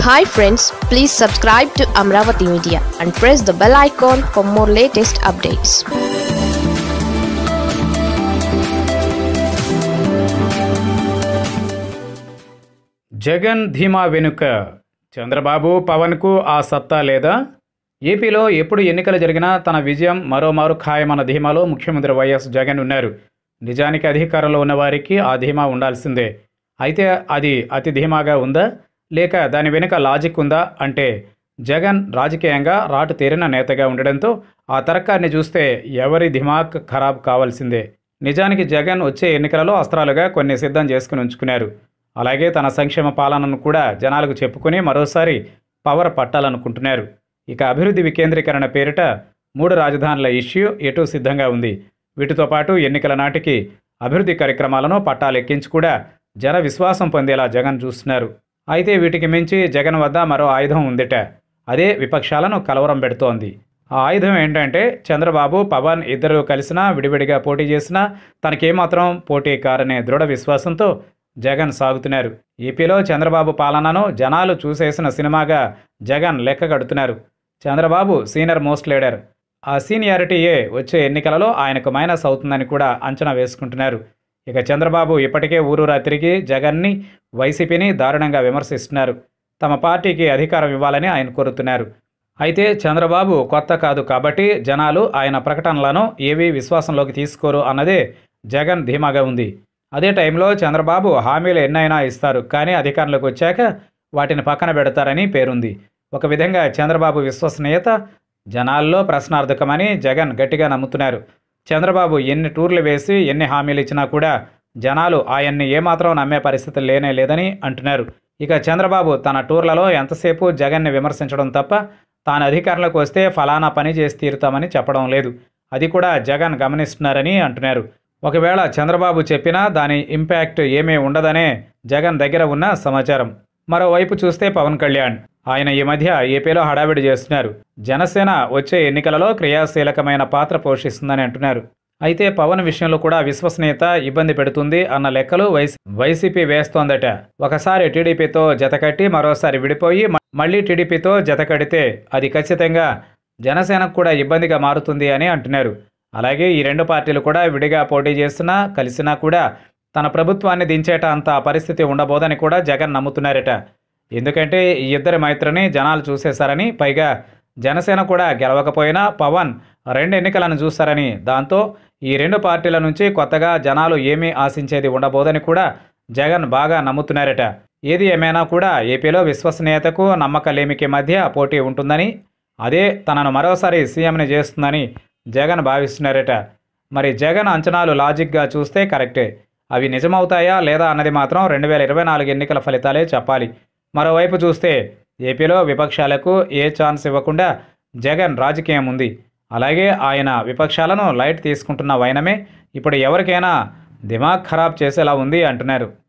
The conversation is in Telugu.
hi friends please subscribe to Amaravati media and press the bell icon for more latest updates Jagan ధీమా వెనుక చంద్రబాబు పవన్కు ఆ సత్తా లేదా ఏపీలో ఎప్పుడు ఎన్నికలు జరిగినా తన విజయం మరోమారు ఖాయమన్న ధీమాలో ముఖ్యమంత్రి వైఎస్ జగన్ ఉన్నారు నిజానికి అధికారంలో ఉన్న వారికి ఆ ధీమా ఉండాల్సిందే అయితే అది అతి ధీమాగా ఉందా లేక దాని వెనుక లాజిక్ ఉందా అంటే జగన్ రాజకీయంగా రాటు తేరిన నేతగా ఉండడంతో ఆ తర్కాన్ని చూస్తే ఎవరి దిమాగ్ ఖరాబ్ కావాల్సిందే నిజానికి జగన్ వచ్చే ఎన్నికలలో అస్త్రాలుగా కొన్ని సిద్ధం చేసుకుని ఉంచుకున్నారు అలాగే తన సంక్షేమ పాలనను కూడా జనాలకు చెప్పుకుని మరోసారి పవర్ పట్టాలనుకుంటున్నారు ఇక అభివృద్ధి వికేంద్రీకరణ పేరిట మూడు రాజధానుల ఇష్యూ ఎటు సిద్ధంగా ఉంది వీటితో పాటు ఎన్నికల నాటికి అభివృద్ధి కార్యక్రమాలను పట్టాలెక్కించి కూడా జన విశ్వాసం పొందేలా జగన్ చూస్తున్నారు అయితే వీటికి మించి జగన్ వద్ద మరో ఆయుధం ఉందిట అదే విపక్షాలను కలవరం పెడుతోంది ఆ ఆయుధం ఏంటంటే చంద్రబాబు పవన్ ఇద్దరు కలిసినా విడివిడిగా పోటీ చేసినా తనకేమాత్రం పోటీ కారనే దృఢ విశ్వాసంతో జగన్ సాగుతున్నారు ఏపీలో చంద్రబాబు పాలనను జనాలు చూసేసిన సినిమాగా జగన్ లెక్క కడుతున్నారు చంద్రబాబు సీనియర్ మోస్ట్ లీడర్ ఆ సీనియారిటీయే వచ్చే ఎన్నికలలో ఆయనకు మైనస్ అవుతుందని కూడా అంచనా వేసుకుంటున్నారు ఇక చంద్రబాబు ఇప్పటికే ఊరూరా తిరిగి జగన్ని వైసీపీని దారుణంగా విమర్శిస్తున్నారు తమ పార్టీకి అధికారం ఇవ్వాలని ఆయన కోరుతున్నారు అయితే చంద్రబాబు కొత్త కాదు కాబట్టి జనాలు ఆయన ప్రకటనలను ఏవీ విశ్వాసంలోకి తీసుకోరు అన్నదే జగన్ ధీమాగా ఉంది అదే టైంలో చంద్రబాబు హామీలు ఎన్నైనా ఇస్తారు కానీ అధికారంలోకి వచ్చాక వాటిని పక్కన పెడతారని పేరుంది ఒక విధంగా చంద్రబాబు విశ్వసనీయత జనాల్లో ప్రశ్నార్థకమని జగన్ గట్టిగా నమ్ముతున్నారు చంద్రబాబు ఎన్ని టూర్లు వేసి ఎన్ని హామీలు ఇచ్చినా కూడా జనాలు ఆయన్ని ఏమాత్రం నమ్మే పరిస్థితి లేనే లేదని అంటున్నారు ఇక చంద్రబాబు తన టూర్లలో ఎంతసేపు జగన్ని విమర్శించడం తప్ప తాను అధికారంలోకి వస్తే ఫలానా పని చేసి తీరుతామని చెప్పడం లేదు అది కూడా జగన్ గమనిస్తున్నారని అంటున్నారు ఒకవేళ చంద్రబాబు చెప్పినా దాని ఇంపాక్ట్ ఏమీ ఉండదనే జగన్ దగ్గర ఉన్న సమాచారం మరోవైపు చూస్తే పవన్ కళ్యాణ్ ఆయన ఈ మధ్య ఏపీలో హడావిడి చేస్తున్నారు జనసేన వచ్చే ఎన్నికలలో క్రియాశీలకమైన పాత్ర పోషిస్తుందని అంటున్నారు అయితే పవన్ విషయంలో కూడా విశ్వసనీయత ఇబ్బంది పెడుతుంది అన్న లెక్కలు వైసీ వైసీపీ వేస్తోందట ఒకసారి టీడీపీతో జతకట్టి మరోసారి విడిపోయి మ- మళ్ళీ టీడీపీతో జతకడితే అది ఖచ్చితంగా జనసేనకు కూడా ఇబ్బందిగా మారుతుంది అని అంటున్నారు అలాగే ఈ రెండు పార్టీలు కూడా విడిగా పోటీ చేస్తున్నా కలిసినా కూడా తన ప్రభుత్వాన్ని దించేట అంత పరిస్థితి ఉండబోదని కూడా జగన్ నమ్ముతున్నారట ఎందుకంటే ఈ ఇద్దరి మైత్రిని జనాలు చూసేశారని పైగా జనసేన కూడా గెలవకపోయినా పవన్ రెండు ఎన్నికలను చూస్తారని దాంతో ఈ రెండు పార్టీల నుంచి కొత్తగా జనాలు ఏమీ ఆశించేది ఉండబోదని కూడా జగన్ బాగా నమ్ముతున్నారట ఏది ఏమైనా కూడా ఏపీలో విశ్వసనీయతకు నమ్మకలేమికి మధ్య పోటీ ఉంటుందని అదే తనను మరోసారి సీఎంని చేస్తుందని జగన్ భావిస్తున్నారట మరి జగన్ అంచనాలు లాజిక్గా చూస్తే కరెక్టే అవి నిజమవుతాయా లేదా అన్నది మాత్రం రెండు వేల ఇరవై నాలుగు ఎన్నికల ఫలితాలే చెప్పాలి మరోవైపు చూస్తే ఏపీలో విపక్షాలకు ఏ ఛాన్స్ ఇవ్వకుండా జగన్ రాజకీయం ఉంది అలాగే ఆయన విపక్షాలను లైట్ తీసుకుంటున్న వైనమే ఇప్పుడు ఎవరికైనా దిమాగ్ ఖరాబ్ చేసేలా ఉంది అంటున్నారు